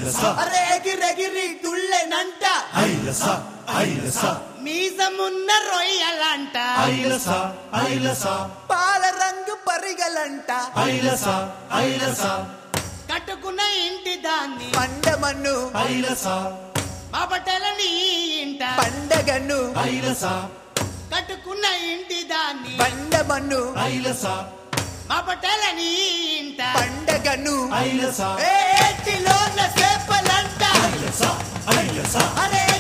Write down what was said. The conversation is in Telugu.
ఐలస అరే ఎగిరెగిరి తుళ్ళెనంట ఐలస ఐలస మీసమున్న రొయ్యలంట ఐలస ఐలస పాల రంగు పరిగలంట ఐలస ఐలస కట్టుకున్న ఇంటి దాన్ని పండమన్ను ఐలస మా బట్టలని ఇంట పండగను ఐలస కట్టుకున్న ఇంటి దాన్ని పండమన్ను ఐలస మా బట్టలని ఇంట పండగను ఐలస ఏటిలోన సేపలంట ఐలస ఐలస అరే